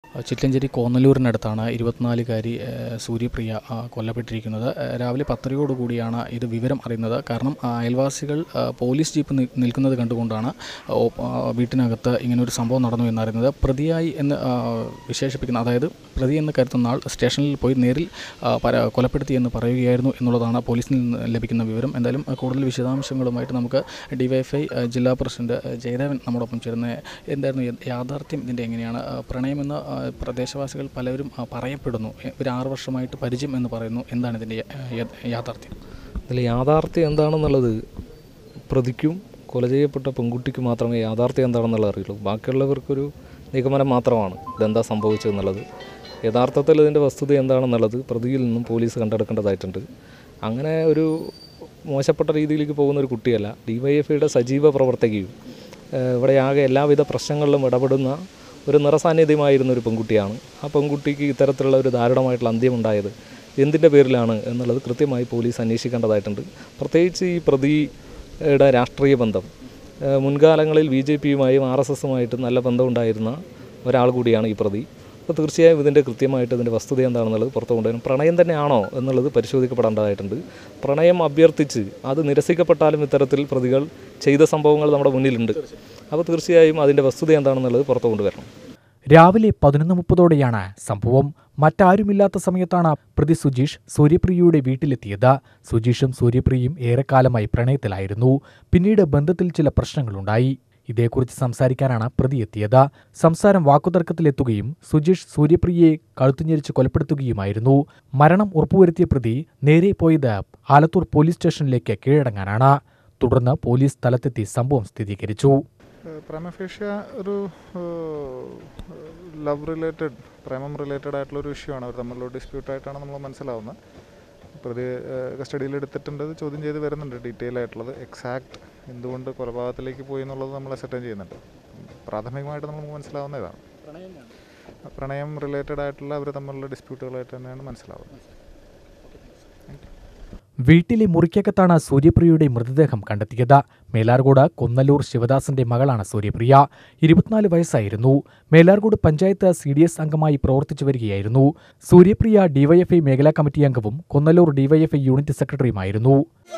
ചിറ്റഞ്ചേരി കോന്നല്ലൂരിനടുത്താണ് ഇരുപത്തിനാലുകാരി ഏഹ്, സൂര്യപ്രിയ ആ, കൊല്ലപ്പെട്ടിരിക്കുന്നത് ഏഹ്, രാവിലെ പത്തരയോടുകൂടിയാണ് ഇത് വിവരം അറിയുന്നത് കാരണം ആ, അയൽവാസികൾ ആ, പോലീസ് ജീപ്പ് നി- നിൽക്കുന്നത് കണ്ടുകൊണ്ടാണ് ഓ- ആ, വീട്ടിനകത്ത് ഇങ്ങനൊരു സംഭവം നടന്നു എന്നറിയുന്നത് പ്രതിയായി എന്ന് ആ, വിശേഷിപ്പിക്കുന്ന അതായത് പ്രതി എന്ന് കരുതുന്ന ആൾ സ്റ്റേഷനിൽ പോയി നേരിൽ ആ, പര- കൊലപ്പെടുത്തി എന്ന് പറയുകയായിരുന്നു എന്നുള്ളതാണ് പോലീസിൽ നിന്ന് ലഭിക്കുന്ന വിവരം എന്തായാലും ആ, കൂടുതൽ വിശദാംശങ്ങളുമായിട്ട് നമുക്ക് ഡിവൈഎഫ്ഐ ജില്ലാ പ്രസിഡന്റ് ആ, ജയദേവൻ നമ്മോടൊപ്പം ചേരുന്നത് എന്തായിരുന്നു യ- യാഥാർത്ഥ്യം ഇതിൻ്റെ എങ്ങനെയാണ് ആ, പ്രണയമെന്ന് ആ, പ്രദേശവാസികൾ പലരും ആ, പറയപ്പെടുന്നു എ- ഒരു ആറ് വർഷമായിട്ട് പരിചയം എന്ന് പറയുന്നു എന്താണ് ഇതിൻ്റെ യ- യ- യാഥാർത്ഥ്യം ഇതിൽ യാഥാർത്ഥ്യം എന്താണെന്നുള്ളത് പ്രതിക്കും കൊല ചെയ്യപ്പെട്ട പെൺകുട്ടിക്ക് മാത്രമേ യാഥാർത്ഥ്യം എന്താണെന്നുള്ളത് അറിയുള്ളൂ ബാക്കിയുള്ളവർക്കൊരു നിഗമനം മാത്രമാണ് ഇതെന്താ സംഭവിച്ചതെന്നുള്ളത് യഥാർത്ഥത്തിൽ ഇതിൻ്റെ വസ്തുത എന്താണെന്നുള്ളത് പ്രതിയിൽ നിന്നും പോലീസ് കണ്ടെടുക്കേണ്ടതായിട്ടുണ്ട് അങ്ങനെ ഒരു മോശപ്പെട്ട രീതിയിലേക്ക് പോകുന്ന ഒരു കുട്ടിയല്ല ഡിവൈഎഫ്ഐയുടെ സജീവ പ്രവർത്തകയും ഏഹ് ഇവിടെ ആകെ എല്ലാവിധ പ്രശ്നങ്ങളിലും ഇടപെടുന്ന ഒരു നിറസാന്നിധ്യമായിരുന്ന ഒരു പെൺകുട്ടിയാണ് ആ പെൺകുട്ടിക്ക് ഇത്തരത്തിലുള്ള ഒരു ദാരുണമായിട്ടുള്ള അന്ത്യമുണ്ടായത് എന്തിൻ്റെ പേരിലാണ് എന്നുള്ളത് കൃത്യമായി പോലീസ് അന്വേഷിക്കേണ്ടതായിട്ടുണ്ട് പ്രത്യേകിച്ച് ഈ പ്രതിയുടെ രാഷ്ട്രീയ ബന്ധം ഏഹ് മുൻകാലങ്ങളിൽ ബി ജെ പിയുമായും ആർ എസ് എസുമായിട്ട് നല്ല ബന്ധമുണ്ടായിരുന്ന ഒരാൾ കൂടിയാണ് ഈ പ്രതി അപ്പോൾ തീർച്ചയായും ഇതിൻ്റെ കൃത്യമായിട്ട് ഇതിൻ്റെ വസ്തുത എന്താണെന്നുള്ളത് പുറത്തു കൊണ്ടുവരും പ്രണയം തന്നെയാണോ എന്നുള്ളത് പരിശോധിക്കപ്പെടേണ്ടതായിട്ടുണ്ട് പ്രണയം അഭ്യർത്ഥിച്ച് അത് നിരസിക്കപ്പെട്ടാലും ഇത്തരത്തിൽ പ്രതികൾ ചെയ്ത സംഭവങ്ങൾ നമ്മുടെ മുന്നിലുണ്ട് അപ്പോൾ തീർച്ചയായും അതിൻ്റെ വസ്തുത എന്താണെന്നുള്ളത് പുറത്തു കൊണ്ടുവരണം രാവിലെ പതിനൊന്ന് മുപ്പതോടെയാണ് സംഭവം മറ്റാരുമില്ലാത്ത സമയത്താണ് പ്രതി സുജീഷ് സൂര്യപ്രിയയുടെ വീട്ടിലെത്തിയത് സുജീഷും സൂര്യപ്രിയയും ഏറെക്കാലമായി പ്രണയത്തിലായിരുന്നു പിന്നീട് ബന്ധത്തിൽ ചില പ്രശ്നങ്ങളുണ്ടായി ഇതേക്കുറിച്ച് സംസാരിക്കാനാണ് പ്രതി എത്തിയത് സംസാരം വാക്കുതർക്കത്തിലെത്തുകയും സുജീഷ് സൂര്യപ്രിയയെ കഴുത്തുഞ്ഞെരിച്ച് കൊലപ്പെടുത്തുകയുമായിരുന്നു മരണം ഉറപ്പുവരുത്തിയ പ്രതി നേരെ പോയത് ആലത്തൂർ പോലീസ് സ്റ്റേഷനിലേക്ക് കീഴടങ്ങാനാണ് തുടർന്ന് പോലീസ് സ്ഥലത്തെത്തി സംഭവം സ്ഥിരീകരിച്ചു പ്രേമഫേഷ്യ ഒരു ലവ് റിലേറ്റഡ് പ്രേമം റിലേറ്റഡ് ആയിട്ടുള്ള ഒരു ഇഷ്യൂ ആണ് അവർ തമ്മിലുള്ള ഡിസ്പ്യൂട്ട് ആയിട്ടാണ് നമ്മൾ മനസ്സിലാവുന്നത് പ്രതി കസ്റ്റഡിയിൽ എടുത്തിട്ടുണ്ട് ഇത് ചോദ്യം ചെയ്ത് വരുന്നുണ്ട് ഡീറ്റെയിൽ ആയിട്ടുള്ളത് എക്സാക്ട് എന്തുകൊണ്ട് കൊലപാതകത്തിലേക്ക് പോയി എന്നുള്ളത് നമ്മൾ അസെറ്റൻ ചെയ്യുന്നുണ്ട് പ്രാഥമികമായിട്ട് നമുക്ക് മനസ്സിലാവുന്ന ഇതാണ് പ്രണയം റിലേറ്റഡ് ആയിട്ടുള്ള അവർ തമ്മിലുള്ള ഡിസ്പ്യൂട്ടുകളായിട്ട് തന്നെയാണ് മനസ്സിലാവുന്നത് വീട്ടിലെ മുറിക്കകത്താണ് സൂര്യപ്രിയയുടെ മൃതദേഹം കണ്ടെത്തിയത് മേലാർകോട് കൊന്നല്ലൂർ ശിവദാസന്റെ മകളാണ് സൂര്യപ്രിയ ഇരുപത്തിനാല് വയസ്സായിരുന്നു Melarcode panchayat C D S അംഗമായി പ്രവർത്തിച്ചു വരികയായിരുന്നു സൂര്യപ്രിയ ഡിവൈഎഫ്ഐ മേഖലാ കമ്മിറ്റി അംഗവും കൊന്നല്ലൂർ ഡിവൈഎഫ്ഐ യൂണിറ്റ് സെക്രട്ടറിയുമായിരുന്നു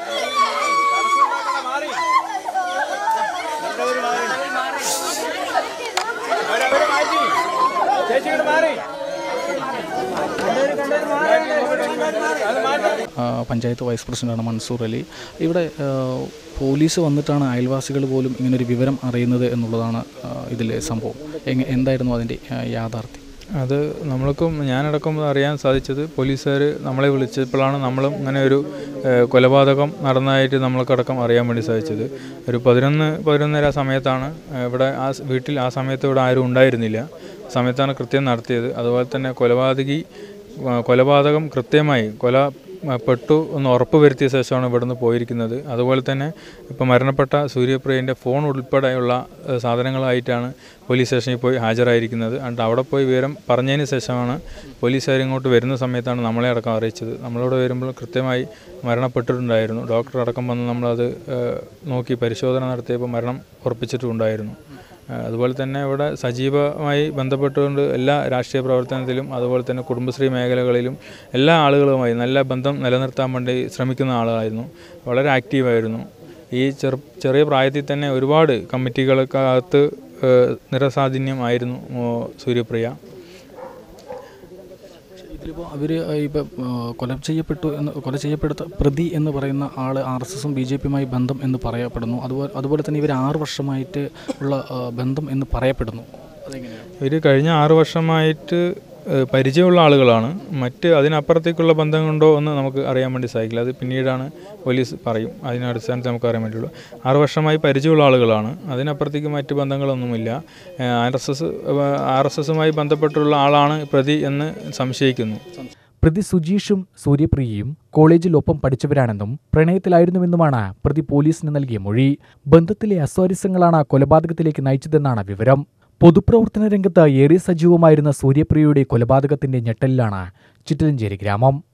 ആ, പഞ്ചായത്ത് വൈസ് പ്രസിഡന്റാണ് മൻസൂർ അലി ഇവിടെ ആ, പോലീസ് വന്നിട്ടാണ് അയൽവാസികൾ പോലും ഇങ്ങനൊരു വിവരം അറിയുന്നത് എന്നുള്ളതാണ് ആ, ഇതിലെ സംഭവം എങ്ങ എന്തായിരുന്നു അതിൻ്റെ ആ, യാഥാർത്ഥ്യം അത് നമ്മൾക്കും ഞാനടക്കം അറിയാൻ സാധിച്ചത് പോലീസുകാർ നമ്മളെ വിളിച്ചപ്പോഴാണ് നമ്മളും ഇങ്ങനെ ഒരു ഏഹ്, കൊലപാതകം നടന്നതായിട്ട് നമ്മൾക്കടക്കം അറിയാൻ വേണ്ടി സാധിച്ചത് ഒരു പതിനൊന്ന് പതിനൊന്നര സമയത്താണ് ഏഹ്, ഇവിടെ ആ സ് വീട്ടിൽ ആ സമയത്ത് ഇവിടെ ആരും ഉണ്ടായിരുന്നില്ല ആ സമയത്താണ് കൃത്യം നടത്തിയത് അതുപോലെ തന്നെ കൊലപാതകി ആ, കൊലപാതകം കൃത്യമായി കൊല ആ, പെട്ടു എന്ന് ഉറപ്പ് വരുത്തിയ ശേഷമാണ് ഇവിടുന്ന് പോയിരിക്കുന്നത് അതുപോലെ തന്നെ ഇപ്പോൾ മരണപ്പെട്ട സൂര്യപ്രിയൻ്റെ ഫോൺ ഉൾപ്പെടെയുള്ള ഏഹ്, സാധനങ്ങളായിട്ടാണ് പോലീസ് സ്റ്റേഷനിൽ പോയി ഹാജരായിരിക്കുന്നത് എന്നിട്ട് അവിടെ പോയി വിവരം പറഞ്ഞതിന് ശേഷമാണ് പോലീസുകാർ ഇങ്ങോട്ട് വരുന്ന സമയത്താണ് നമ്മളെ അടക്കം അറിയിച്ചത് നമ്മളോട് വരുമ്പോൾ കൃത്യമായി മരണപ്പെട്ടിട്ടുണ്ടായിരുന്നു ഡോക്ടർ അടക്കം വന്ന് നമ്മളത് ഏഹ്, നോക്കി പരിശോധന നടത്തിയപ്പോൾ മരണം ഉറപ്പിച്ചിട്ടുണ്ടായിരുന്നു ഏഹ് അതുപോലെ തന്നെ ഇവിടെ സജീവമായി ബന്ധപ്പെട്ടുകൊണ്ട് എല്ലാ രാഷ്ട്രീയ പ്രവർത്തനത്തിലും അതുപോലെ തന്നെ കുടുംബശ്രീ മേഖലകളിലും എല്ലാ ആളുകളുമായി നല്ല ബന്ധം നിലനിർത്താൻ വേണ്ടി ശ്രമിക്കുന്ന ആളായിരുന്നു വളരെ ആക്റ്റീവായിരുന്നു ഈ ചെറു ചെറിയ പ്രായത്തിൽ തന്നെ ഒരുപാട് കമ്മിറ്റികൾക്കകത്ത് ഏഹ് നിറസാന്നിധ്യമായിരുന്നു ഏഹ് സൂര്യപ്രിയ ഇതിലിപ്പോൾ അവർ ഇപ്പം കൊല ചെയ്യപ്പെട്ടു എന്ന് കൊല ചെയ്യപ്പെടുത്ത പ്രതി എന്ന് പറയുന്ന ആൾ ആർ എസ് എസും ബി ജെ പിയുമായി ബന്ധം എന്ന് പറയപ്പെടുന്നു അതുപോലെ അതുപോലെ തന്നെ ഇവർ ആറ് വർഷമായിട്ട് ഉള്ള ആ, ബന്ധം എന്ന് പറയപ്പെടുന്നു അതെങ്ങനെയാണ് ഇവർ കഴിഞ്ഞ ആറു വർഷമായിട്ട് ഏഹ്, പരിചയമുള്ള ആളുകളാണ് മറ്റ് അതിനപ്പുറത്തേക്കുള്ള ബന്ധങ്ങളുണ്ടോ എന്ന് നമുക്ക് അറിയാൻ വേണ്ടി സാധിക്കില്ല അത് പിന്നീടാണ് പോലീസ് പറയും അതിന് അടിസ്ഥാനത്തിൽ നമുക്ക് അറിയാൻ വേണ്ടിയുള്ളൂ ആറു വർഷമായി പരിചയമുള്ള ആളുകളാണ് അതിനപ്പുറത്തേക്ക് മറ്റ് ബന്ധങ്ങളൊന്നുമില്ല R S S R S എസുമായി ബന്ധപ്പെട്ടുള്ള ആളാണ് പ്രതി എന്ന് സംശയിക്കുന്നു പ്രതി സുജീഷും സൂര്യപ്രിയയും കോളേജിൽ ഒപ്പം പഠിച്ചവരാണെന്നും പ്രണയത്തിലായിരുന്നുവെന്നുമാണ് പ്രതി പോലീസിന് നൽകിയ മൊഴി ബന്ധത്തിലെ അസ്വാരസ്യങ്ങളാണ് കൊലപാതകത്തിലേക്ക് നയിച്ചതെന്നാണ് വിവരം പൊതുപ്രവർത്തന രംഗത്ത് ഏറെ സജീവമായിരുന്ന സൂര്യപ്രിയയുടെ കൊലപാതകത്തിന്റെ ഞെട്ടലിലാണ് ചിറ്റലഞ്ചേരി ഗ്രാമം